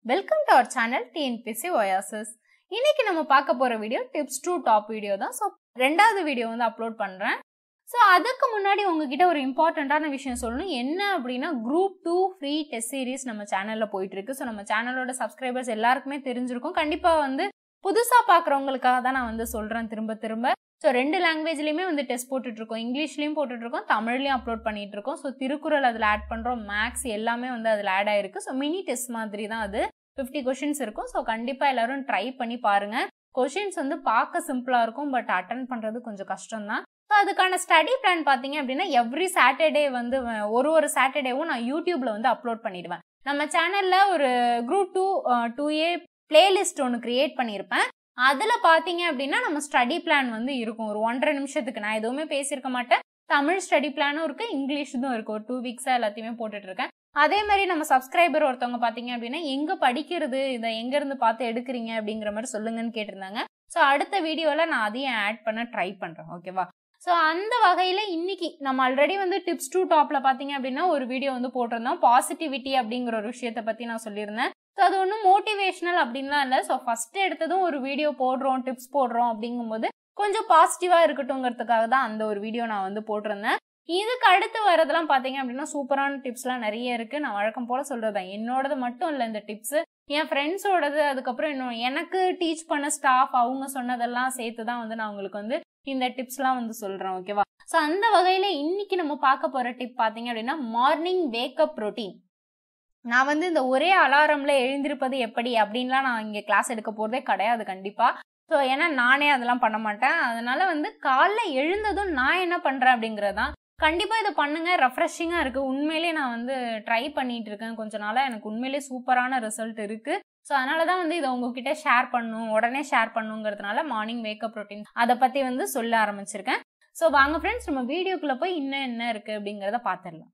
welcome to our channel TNPSC Oasis இன்னைக்கு நம்ம பார்க்க போற video tips to top video தான் ஸோ ரெண்டாவது வீடியோ வந்து அப்லோட் பண்றேன் ஸோ அதுக்கு முன்னாடி உங்ககிட்ட ஒரு இம்பார்ட்டண்ட்டான விஷயம் சொல்லணும் என்ன அப்படின்னா group two free test series நம்ம சேனல்ல போயிட்டு இருக்கு ஸோ நம்ம சேனலோட சப்ஸ்கிரைபர்ஸ் எல்லாருக்குமே தெரிஞ்சிருக்கும் கண்டிப்பா வந்து புதுசா பாக்குறவங்களுக்காக தான் நான் வந்து சொல்றேன் திரும்ப திரும்ப ஸோ ரெண்டு லாங்குவேஜ்லயுமே வந்து டெஸ்ட் போட்டுட்டு இருக்கோம் இங்கிலீஷ்லயும் போட்டுட்டு இருக்கோம் தமிழ்லயும் அப்லோட் பண்ணிட்டு இருக்கோம் ஸோ திருக்குறள் அதில் ஆட் பண்றோம் மேக்ஸ் எல்லாமே வந்து அதில் ஆட் ஆயிருக்கு ஸோ மினி டெஸ்ட் மாதிரி தான் அது ஃபிஃப்டி கொஷின்ஸ் இருக்கும் ஸோ கண்டிப்பா எல்லாரும் ட்ரை பண்ணி பாருங்க கொஷின்ஸ் வந்து பார்க்க சிம்பிளா இருக்கும் பட் அட்டன் பண்றது கொஞ்சம் கஷ்டம் தான் ஸோ அதுக்கான ஸ்டடி பிளான் பார்த்தீங்க அப்படின்னா எவ்ரி சாட்டர்டே வந்து ஒரு ஒரு சாட்டர்டேவும் நான் யூடியூப்ல வந்து அப்லோட் பண்ணிடுவேன் நம்ம சேனல்ல ஒரு group two two a playlist ஒன்று கிரியேட் பண்ணியிருப்பேன் அதில் பார்த்தீங்க அப்படின்னா நம்ம ஸ்டடி பிளான் வந்து இருக்கும் ஒரு ஒன்றரை நிமிஷத்துக்கு நான் எதுவுமே பேசியிருக்க மாட்டேன் தமிழ் ஸ்டடி பிளானும் இருக்கு இங்கிலீஷும் இருக்கு ஒரு டூ வீக்ஸாக எல்லாத்தையுமே போட்டுட்டு இருக்கேன் அதே மாதிரி நம்ம சப்ஸ்கிரைபர் ஒருத்தவங்க பார்த்தீங்க அப்படின்னா எங்கே படிக்கிறது இதை எங்கேருந்து பார்த்து எடுக்கிறீங்க அப்படிங்கிற மாதிரி சொல்லுங்கன்னு கேட்டிருந்தாங்க ஸோ அடுத்த வீடியோவில் நான் அதையும் ஆட் பண்ண ட்ரை பண்ணுறேன் ஓகேவா ஸோ அந்த வகையில் இன்னைக்கு நம்ம ஆல்ரெடி வந்து டிப்ஸ் டூ டாப்பில் பார்த்தீங்க அப்படின்னா ஒரு வீடியோ வந்து போட்டிருந்தோம் பாசிட்டிவிட்டி அப்படிங்கிற ஒரு விஷயத்தை பற்றி நான் சொல்லியிருந்தேன் ஸோ அது ஒன்றும் மோட்டிவேஷனல் அப்படின்லாம் இல்லை ஸோ ஃபர்ஸ்ட் எடுத்ததும் ஒரு வீடியோ போடுறோம் டிப்ஸ் போடுறோம் அப்படிங்கும்போது கொஞ்சம் பாசிட்டிவாக இருக்கட்டும்ங்கிறதுக்காக தான் அந்த ஒரு வீடியோ நான் வந்து போட்டிருந்தேன் இதுக்கு அடுத்து வரதெல்லாம் பார்த்தீங்க அப்படின்னா சூப்பரான டிப்ஸ்லாம் நிறைய இருக்குது நான் வழக்கம் போல் சொல்கிறது என்னோடது மட்டும் இல்லை இந்த டிப்ஸு என் ஃப்ரெண்ட்ஸோடது அதுக்கப்புறம் இன்னும் எனக்கு டீச் பண்ண ஸ்டாஃப் அவங்க சொன்னதெல்லாம் சேர்த்து தான் வந்து நான் உங்களுக்கு வந்து இந்த டிப்ஸ்லாம் வந்து சொல்கிறேன் ஓகேவா ஸோ அந்த வகையில் இன்னைக்கு நம்ம பார்க்க போகிற டிப் பார்த்தீங்க அப்படின்னா மார்னிங் வேக்கப் ரொட்டீன் நான் வந்து இந்த ஒரே அலாரம்ல எழுந்திருப்பது எப்படி அப்படின்லாம் நான் இங்கே கிளாஸ் எடுக்க போகிறதே கிடையாது கண்டிப்பாக ஸோ ஏன்னா நானே அதெல்லாம் பண்ண மாட்டேன் அதனால வந்து காலைல எழுந்ததும் நான் என்ன பண்ணுறேன் அப்படிங்கிறதான் கண்டிப்பாக இதை பண்ணுங்க ரெஃப்ரெஷிங்காக இருக்குது உண்மையிலே நான் வந்து ட்ரை பண்ணிட்டு இருக்கேன் கொஞ்ச நாளாக எனக்கு உண்மையிலே சூப்பரான ரிசல்ட் இருக்குது ஸோ அதனால தான் வந்து இதை உங்ககிட்ட ஷேர் பண்ணும் உடனே ஷேர் பண்ணுங்கிறதுனால மார்னிங் வேக்கப் ரொட்டீன் அதை பற்றி வந்து சொல்ல ஆரம்பிச்சிருக்கேன் ஸோ வாங்க ஃப்ரெண்ட்ஸ் நம்ம வீடியோக்குள்ளே போய் இன்னும் என்ன இருக்குது அப்படிங்கிறத பார்த்துடலாம்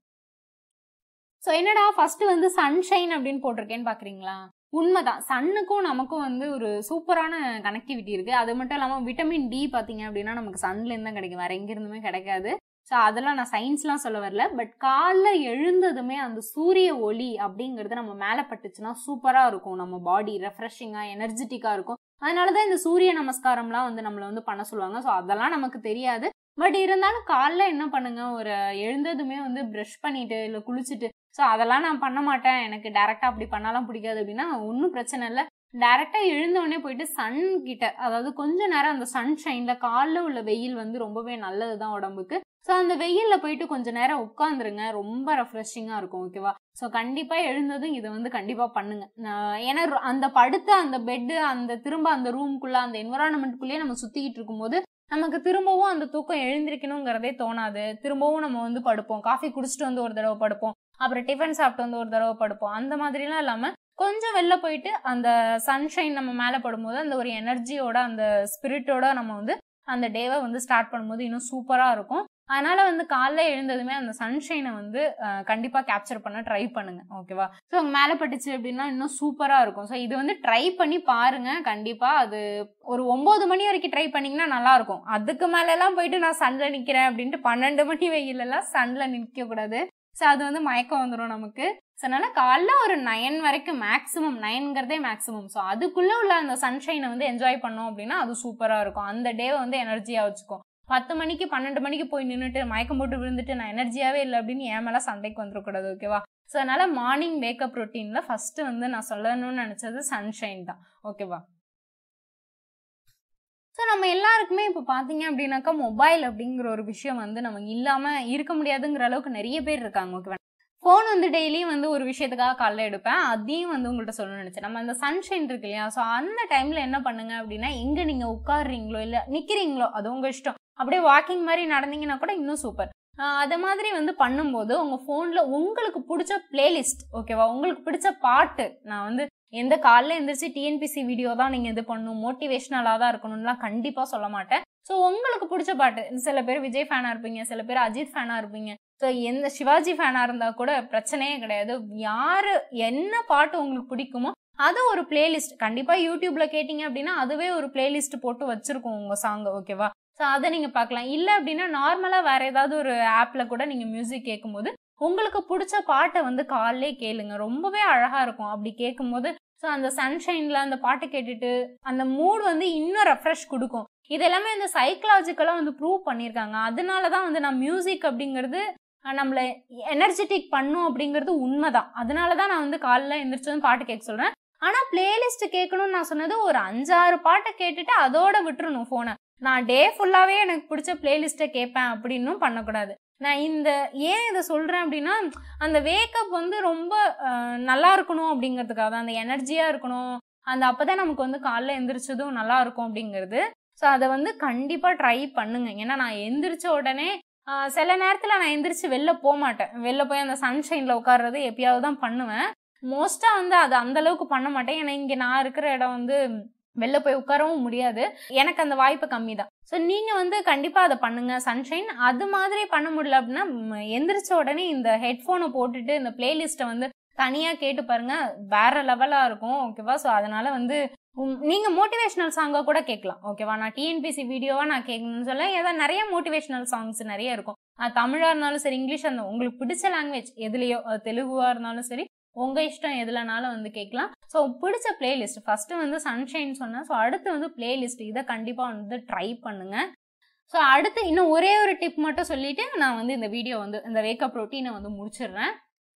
ஸோ என்னடா ஃபர்ஸ்ட் வந்து சன்ஷைன் அப்படின்னு போட்டிருக்கேன்னு பார்க்குறீங்களா உண்மைதான் சன்னுக்கும் நமக்கும் வந்து ஒரு சூப்பரான கனெக்டிவிட்டி இருக்கு அது மட்டும் இல்லாமல் விட்டமின் டி பார்த்தீங்க அப்படின்னா நமக்கு சன்லேருந்து தான் கிடைக்கும் வேற எங்கிருந்துமே கிடைக்காது ஸோ அதெல்லாம் நான் சயின்ஸ்லாம் சொல்ல வரல பட் காலைல எழுந்ததுமே அந்த சூரிய ஒளி அப்படிங்கிறது நம்ம மேலே பட்டுச்சுன்னா சூப்பராக இருக்கும் நம்ம பாடி ரெஃப்ரெஷிங்காக எனர்ஜெட்டிக்காக இருக்கும் அதனால தான் இந்த சூரிய நமஸ்காரம்லாம் வந்து நம்மளை வந்து பண்ண சொல்லுவாங்க ஸோ அதெல்லாம் நமக்கு தெரியாது பட் இருந்தாலும் காலைல என்ன பண்ணுங்க ஒரு எழுந்ததுமே வந்து ப்ரஷ் பண்ணிட்டு இல்லை குளிச்சுட்டு ஸோ அதெல்லாம் நான் பண்ண மாட்டேன் எனக்கு டேரெக்டாக அப்படி பண்ணாலாம் பிடிக்காது அப்படின்னா ஒன்றும் பிரச்சனை இல்லை டேரெக்டாக எழுந்தவொடனே போயிட்டு சன் கிட்ட அதாவது கொஞ்ச நேரம் அந்த சன்ஷைனில் காலில் உள்ள வெயில் வந்து ரொம்பவே நல்லது தான் உடம்புக்கு ஸோ அந்த வெயிலில் போயிட்டு கொஞ்ச நேரம் உட்காந்துருங்க ரொம்ப ரெஃப்ரெஷிங்காக இருக்கும் ஓகேவா ஸோ கண்டிப்பாக எழுந்ததும் இதை வந்து கண்டிப்பாக பண்ணுங்க ஏன்னா அந்த படுத்த அந்த பெட்டு அந்த திரும்ப அந்த ரூம்குள்ளே அந்த என்வரான்மெண்ட்குள்ளேயே நம்ம சுற்றிக்கிட்டு இருக்கும்போது நமக்கு திரும்பவும் அந்த தூக்கம் எழுந்திருக்கணுங்கிறதே தோணாது திரும்பவும் நம்ம வந்து படுப்போம் காஃபி குடிச்சிட்டு வந்து ஒரு தடவை படுப்போம் அப்புறம் டிஃபன் சாப்பிட்டு வந்து ஒரு தடவை படுப்போம் அந்த மாதிரிலாம் இல்லாமல் கொஞ்சம் வெளில போயிட்டு அந்த சன்ஷைன் நம்ம மேலே படும்போது அந்த ஒரு எனர்ஜியோட அந்த ஸ்பிரிட்டோட நம்ம வந்து அந்த டேவை வந்து ஸ்டார்ட் பண்ணும்போது இன்னும் சூப்பராக இருக்கும் அதனால வந்து காலைல எழுந்ததுமே அந்த சன்ஷைனை வந்து கண்டிப்பாக கேப்சர் பண்ண ட்ரை பண்ணுங்க ஓகேவா ஸோ மேலே பட்டுச்சு அப்படின்னா இன்னும் சூப்பராக இருக்கும் ஸோ இது வந்து ட்ரை பண்ணி பாருங்க கண்டிப்பாக அது ஒரு ஒம்பது மணி வரைக்கும் ட்ரை பண்ணிங்கன்னா நல்லா இருக்கும் அதுக்கு மேலெல்லாம் போயிட்டு நான் சன்ல நிற்கிறேன் அப்படின்ட்டு பன்னெண்டு மணி வெயிலெல்லாம் சன்ல நிற்கக்கூடாது ஸோ அது வந்து மயக்கம் வந்துடும் நமக்கு ஸோ அதனால காலைல ஒரு நயன் வரைக்கும் மேக்ஸிமம் நயன்கிறதே மேக்ஸிமம் ஸோ அதுக்குள்ளே உள்ள அந்த சன்ஷைனை வந்து என்ஜாய் பண்ணோம் அப்படின்னா அது சூப்பராக இருக்கும் அந்த டேவை வந்து எனர்ஜியாக வச்சுக்கும் பத்து மணிக்கு பன்னெண்டு மணிக்கு போய் நின்றுட்டு மயக்கம் போட்டு விழுந்துட்டு நான் எனர்ஜியாகவே இல்லை அப்படின்னு ஏன் மேலே சண்டைக்கு வந்துடக்கூடாது ஓகேவா ஸோ அதனால மார்னிங் வேக்கப் ரொட்டீனில் ஃபர்ஸ்ட் வந்து நான் சொல்லணும்னு நினச்சது சன்ஷைன் தான் ஓகேவா ஸோ நம்ம எல்லாருக்குமே இப்போ பார்த்தீங்க அப்படின்னாக்கா மொபைல் அப்படிங்கிற ஒரு விஷயம் வந்து நமக்கு இல்லாமல் இருக்க முடியாதுங்கிற அளவுக்கு நிறைய பேர் இருக்காங்க ஓகேவா ஃபோன் வந்து டெய்லியும் வந்து ஒரு விஷயத்துக்காக காலைல எடுப்பேன் அதையும் வந்து உங்கள்கிட்ட சொல்லணும்னு நினச்சேன் நம்ம அந்த சன்ஷைன் இருக்கு இல்லையா ஸோ அந்த டைமில் என்ன பண்ணுங்க அப்படின்னா எங்கே நீங்கள் உட்காடுறீங்களோ இல்லை நிற்கிறீங்களோ அது உங்கள் இஷ்டம் அப்படியே வாக்கிங் மாதிரி நடந்தீங்கன்னா கூட இன்னும் சூப்பர் அது மாதிரி வந்து பண்ணும்போது உங்கள் ஃபோனில் உங்களுக்கு பிடிச்ச பிளேலிஸ்ட் ஓகேவா உங்களுக்கு பிடிச்ச பாட்டு நான் வந்து எந்த காலைல எந்திரிச்சு டிஎன்பிசி வீடியோ தான் நீங்கள் இது பண்ணணும் மோட்டிவேஷ்னலாக தான் இருக்கணும்லாம் கண்டிப்பாக சொல்ல மாட்டேன் ஸோ உங்களுக்கு பிடிச்ச பாட்டு சில பேர் விஜய் ஃபேனாக இருப்பீங்க சில பேர் அஜித் ஃபேனாக இருப்பீங்க ஸோ எந்த சிவாஜி ஃபேனாக இருந்தால் கூட பிரச்சனையே கிடையாது யார் என்ன பாட்டு உங்களுக்கு பிடிக்குமோ அது ஒரு பிளேலிஸ்ட் கண்டிப்பாக யூடியூப்ல கேட்டிங்க அப்படின்னா அதுவே ஒரு பிளேலிஸ்ட் போட்டு வச்சிருக்கோம் உங்கள் சாங் ஓகேவா ஸோ அதை நீங்கள் பார்க்கலாம் இல்லை அப்படின்னா நார்மலாக வேற ஏதாவது ஒரு ஆப்பில் கூட நீங்கள் மியூசிக் கேட்கும்போது உங்களுக்கு பிடிச்ச பாட்டை வந்து காலைலே கேளுங்க ரொம்பவே அழகா இருக்கும் அப்படி கேட்கும்போது ஸோ அந்த சன்ஷைனில் அந்த பாட்டு கேட்டுட்டு அந்த மூட் வந்து இன்னும் ரெஃப்ரெஷ் கொடுக்கும் இது எல்லாமே வந்து சைக்கலாஜிக்கலாக வந்து ப்ரூவ் பண்ணியிருக்காங்க அதனால தான் வந்து நான் மியூசிக் அப்படிங்கிறது அஹ், நம்மளை எனர்ஜெட்டிக் பண்ணும் அப்படிங்கிறது உண்மைதான் அதனால தான் நான் வந்து காலைல எந்திரிச்சதும் பாட்டு கேட்க சொல்கிறேன் ஆனால் பிளேலிஸ்ட் கேட்கணும்னு நான் சொன்னது ஒரு அஞ்சாறு பாட்டை கேட்டுட்டு அதோட விட்டுறணும் ஃபோனை நான் டே ஃபுல்லாகவே எனக்கு பிடிச்ச பிளேலிஸ்ட்டை கேட்பேன் அப்படின்னும் பண்ணக்கூடாது நான் இந்த ஏன் இதை சொல்கிறேன் அப்படின்னா அந்த வேக்கப் வந்து ரொம்ப அஹ், நல்லா இருக்கணும் அப்படிங்கிறதுக்காக தான் அந்த எனர்ஜியாக இருக்கணும் அந்த அப்போ தான் நமக்கு வந்து காலைல எந்திரிச்சதும் நல்லா இருக்கும் அப்படிங்கிறது ஸோ அதை வந்து கண்டிப்பாக ட்ரை பண்ணுங்க ஏன்னா நான் எந்திரிச்ச உடனே ஆஹ், சில நேரத்தில் நான் எந்திரிச்சு வெளில போக மாட்டேன் வெளில போய் அந்த சன்ஷைனில் உட்கார்றது எப்பயாவது தான் பண்ணுவேன் மோஸ்ட்டாக வந்து அது அந்த அளவுக்கு பண்ண மாட்டேன் ஏன்னா இங்கே நான் இருக்கிற இடம் வந்து வெளில போய் உட்காரவும் முடியாது எனக்கு அந்த வாய்ப்பு கம்மி தான் ஸோ நீங்கள் வந்து கண்டிப்பாக அதை பண்ணுங்க சன்ஷைன் அது மாதிரி பண்ண முடியல அப்படின்னா ம், எந்திரிச்ச உடனே இந்த ஹெட்ஃபோனை போட்டுட்டு இந்த பிளேலிஸ்ட்டை வந்து தனியாக கேட்டு பாருங்க வேற லெவலாக இருக்கும் ஓகேவா ஸோ அதனால வந்து உம், நீங்க மோட்டிவேஷனல் சாங்கா கூட கேட்கலாம் ஓகேவா நான் டிஎன்பிசி வீடியோவா நான் கேட்கணும்னு சொல்ல ஏதாவது நிறைய மோட்டிவேஷனல் சாங்ஸ் நிறைய இருக்கும் அது தமிழா இருந்தாலும் சரி இங்கிலீஷ் இருந்தாலும் உங்களுக்கு பிடிச்ச லாங்குவேஜ் எதுலயோ அது தெலுங்குவா இருந்தாலும் சரி உங்க இஷ்டம் எதுலனாலும் வந்து கேட்கலாம் ஸோ பிடிச்ச பிளேலிஸ்ட் ஃபர்ஸ்ட் வந்து சன்ஷைன் சொன்னேன் ஸோ அடுத்து வந்து பிளேலிஸ்ட் இதை கண்டிப்பா வந்து ட்ரை பண்ணுங்க ஸோ அடுத்து இன்னும் ஒரே ஒரு டிப் மட்டும் சொல்லிட்டு நான் வந்து இந்த வீடியோ வந்து இந்த வேக்கப் ரொட்டீனை வந்து முடிச்சிடுறேன்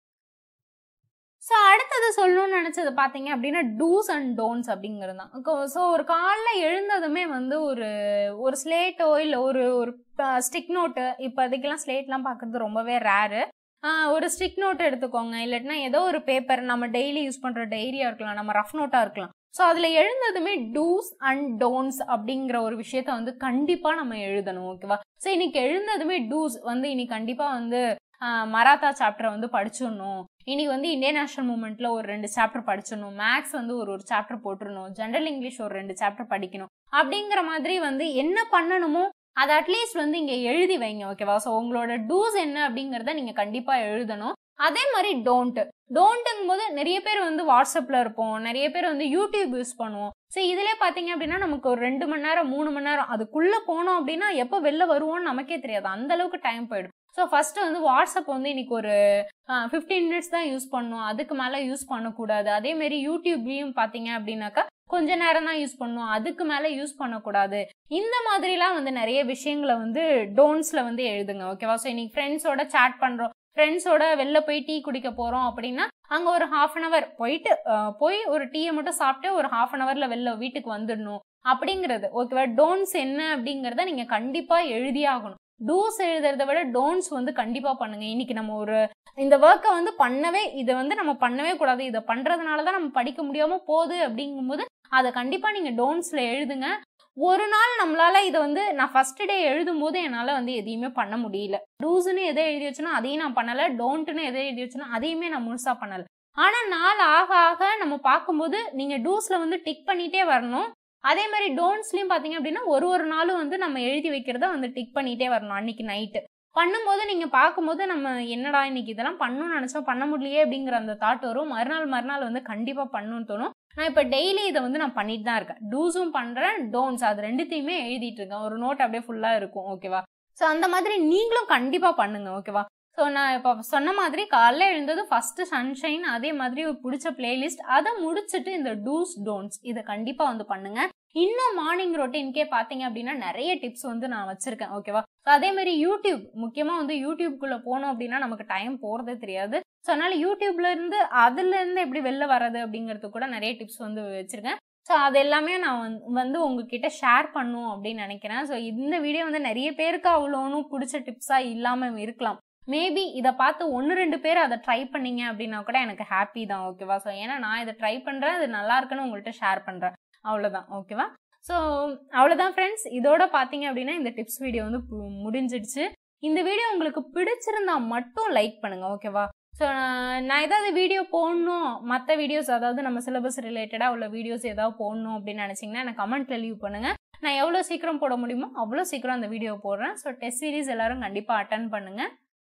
ஸோ அடுத்தது சொல்லணும்னு நினச்சது பார்த்தீங்க அப்படின்னா டூஸ் அண்ட் டோன்ஸ் அப்படிங்கிறது தான் ஸோ ஒரு காலைல எழுந்ததுமே வந்து ஒரு ஒரு ஸ்லேட்டோ இல்லை ஒரு ஒரு ஸ்டிக் நோட்டு இப்போதைக்கெல்லாம் ஸ்லேட்லாம் பார்க்குறது ரொம்பவே ரேரு ஒரு ஸ்டிக் நோட் எடுத்துக்கோங்க இல்லாட்டினா ஏதோ ஒரு பேப்பர் நம்ம டெய்லி யூஸ் பண்ணுற டைரியாக இருக்கலாம் நம்ம ரஃப் நோட்டாக இருக்கலாம் ஸோ அதில் எழுந்ததுமே டூஸ் அண்ட் டோன்ஸ் அப்படிங்கிற ஒரு விஷயத்த வந்து கண்டிப்பாக நம்ம எழுதணும் ஓகேவா ஸோ இன்னைக்கு எழுந்ததுமே டூஸ் வந்து இன்னைக்கு கண்டிப்பாக வந்து ஆஹ், மராத்தா சாப்டரை வந்து படிச்சிடணும் இன்னைக்கு வந்து இந்தியன் நேஷனல் மூமெண்ட்ல ஒரு ரெண்டு சாப்டர் படிச்சிடணும் மேக்ஸ் வந்து ஒரு ஒரு சாப்டர் போட்டுடணும் ஜென்ரல் இங்கிலீஷ் ஒரு ரெண்டு சாப்டர் படிக்கணும் அப்படிங்கிற மாதிரி வந்து என்ன பண்ணணுமோ அதை அட்லீஸ்ட் வந்து இங்க எழுதி வைங்க ஓகேவா ஸோ உங்களோட டூஸ் என்ன அப்படிங்கிறத நீங்க கண்டிப்பா எழுதணும் அதே மாதிரி டோன்ட் டோன்ட்டுங்கும் போது நிறைய பேர் வந்து வாட்ஸ்அப்ல இருப்போம் நிறைய பேர் வந்து யூடியூப் யூஸ் பண்ணுவோம் ஸோ இதுல பாத்தீங்க அப்படின்னா நமக்கு ஒரு ரெண்டு மணி நேரம் மூணு மணி நேரம் அதுக்குள்ள போனோம் அப்படின்னா எப்போ வெளில வருவோம்னு நமக்கே தெரியாது அந்த அளவுக்கு டைம் போயிடும் ஸோ ஃபர்ஸ்ட் வந்து வாட்ஸ்அப் வந்து இன்னைக்கு ஒரு ஃபிஃப்டீன் மினிட்ஸ் தான் யூஸ் பண்ணணும் அதுக்கு மேலே யூஸ் பண்ணக்கூடாது அதே மாதிரி யூடியூப்லேயும் பார்த்தீங்க அப்படின்னாக்கா கொஞ்ச நேரம் தான் யூஸ் பண்ணணும் அதுக்கு மேலே யூஸ் பண்ணக்கூடாது இந்த மாதிரிலாம் வந்து நிறைய விஷயங்களை வந்து டோன்ஸ்ல வந்து எழுதுங்க ஓகேவா ஸோ இன்னைக்கு ஃப்ரெண்ட்ஸோட சேட் பண்ணுறோம் ஃப்ரெண்ட்ஸோட வெளில போய் டீ குடிக்க போகிறோம் அப்படின்னா அங்கே ஒரு ஹாஃப் அன் அவர் போயிட்டு அஹ், போய் ஒரு டீயை மட்டும் சாப்பிட்டு ஒரு ஹாஃப் அன் ஹவரில் வெளில வீட்டுக்கு வந்துடணும் அப்படிங்கிறது ஓகேவா டோன்ஸ் என்ன அப்படிங்கிறத நீங்கள் கண்டிப்பாக எழுதியே ஆகணும் டூஸ் எழுதுறத விட டோன்ஸ் வந்து கண்டிப்பா பண்ணுங்க இன்னைக்கு நம்ம ஒரு இந்த ஒர்க்கை வந்து பண்ணவே இதை வந்து நம்ம பண்ணவே கூடாது இதை பண்றதுனால தான் நம்ம படிக்க முடியாம போகுது அப்படிங்கும்போது அதை கண்டிப்பா நீங்க டோன்ஸ்ல எழுதுங்க ஒரு நாள் நம்மளால இதை வந்து நான் ஃபர்ஸ்ட் டே எழுதும் போது என்னால வந்து எதையுமே பண்ண முடியல டூஸ்னு எதை எழுதி வச்சனோ அதையும் நான் பண்ணல டோன்ட்னு எதை எழுதி வச்சனோ அதையுமே நான் முழுசா பண்ணல ஆனா நாள் ஆக ஆக நம்ம பார்க்கும்போது நீங்க டூஸ்ல வந்து டிக் பண்ணிட்டே வரணும் அதே மாதிரி டோன்ட்ஸ்லயும் பாத்தீங்க அப்படின்னா ஒரு ஒரு நாளும் வந்து நம்ம எழுதி வைக்கிறத வந்து டிக் பண்ணிட்டே வரணும் அன்னைக்கு நைட்டு பண்ணும்போது நீங்க பார்க்கும்போது நம்ம என்னடா இன்னைக்கு இதெல்லாம் பண்ணணும்னு நினைச்சோம் பண்ண முடியலையே அப்படிங்கிற அந்த தாட் வரும் மறுநாள் மறுநாள் வந்து கண்டிப்பா பண்ணணும்னு தோணும் நான் இப்போ டெய்லி இதை வந்து நான் பண்ணிட்டு தான் இருக்கேன் டூஸும் பண்றேன் டோன்ஸ் அது ரெண்டுத்தையுமே எழுதிட்டு இருக்கேன் ஒரு நோட் அப்படியே ஃபுல்லா இருக்கும் ஓகேவா ஸோ அந்த மாதிரி நீங்களும் கண்டிப்பா பண்ணுங்க ஓகேவா ஸோ நான் இப்போ சொன்ன மாதிரி காலைல எழுந்தது ஃபர்ஸ்ட் சன்ஷைன் அதே மாதிரி ஒரு பிடிச்ச பிளேலிஸ்ட் அதை முடிச்சுட்டு இந்த டூஸ் டோன்ட்ஸ் இதை கண்டிப்பா வந்து பண்ணுங்க இன்னும் மார்னிங் ரொட்டீன்கே பார்த்தீங்க அப்படின்னா நிறைய டிப்ஸ் வந்து நான் வச்சிருக்கேன் ஓகேவா ஸோ அதே மாதிரி யூடியூப் முக்கியமாக வந்து யூடியூப்குள்ள போனோம் அப்படின்னா நமக்கு டைம் போகிறதே தெரியாது ஸோ அதனால யூடியூப்ல இருந்து அதுல இருந்து எப்படி வெளில வர்றது அப்படிங்கிறது கூட நிறைய டிப்ஸ் வந்து வச்சிருக்கேன் ஸோ அது எல்லாமே நான் வந்து- வந்து உங்ககிட்ட ஷேர் பண்ணும் அப்படின்னு நினைக்கிறேன் ஸோ இந்த வீடியோ வந்து நிறைய பேருக்கு அவ்வளோனும் பிடிச்ச டிப்ஸாக இல்லாமல் இருக்கலாம் மேபி இதை பார்த்து ஒன்று ரெண்டு பேர் அதை ட்ரை பண்ணீங்க அப்படின்னா கூட எனக்கு ஹாப்பி தான் ஓகேவா ஸோ ஏன்னா நான் இதை ட்ரை பண்ணுறேன் அது நல்லா இருக்குன்னு உங்கள்கிட்ட ஷேர் பண்ணுறேன் அவ்வளோதான் ஓகேவா ஸோ அவ்வளோதான் ஃப்ரெண்ட்ஸ் இதோட பார்த்தீங்க அப்படின்னா இந்த டிப்ஸ் வீடியோ வந்து பு- முடிஞ்சிடுச்சு இந்த வீடியோ உங்களுக்கு பிடிச்சிருந்தா மட்டும் லைக் பண்ணுங்க ஓகேவா ஸோ நான் ஏதாவது வீடியோ போடணும் மற்ற வீடியோஸ் அதாவது நம்ம சிலபஸ் ரிலேட்டடாக உள்ள வீடியோஸ் ஏதாவது போடணும் அப்படின்னு நினச்சிங்கன்னா எனக்கு கமெண்ட்ல லீவ் பண்ணுங்க நான் எவ்வளோ சீக்கிரம் போட முடியுமோ அவ்வளோ சீக்கிரம் அந்த வீடியோ போடுறேன் ஸோ டெஸ்ட் சீரிஸ் எல்லாரும் கண்டிப்பாக அட்டன் பண்ணுங்க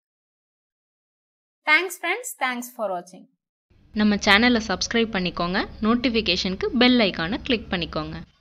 தேங்க்ஸ் ஃப்ரெண்ட்ஸ் தேங்க்ஸ் ஃபார் வாட்சிங் நம்ம சேனலை சப்ஸ்கிரைப் பண்ணிக்கோங்க நோட்டிஃபிகேஷனுக்கு பெல் ஐக்கானை கிளிக் பண்ணிக்கோங்க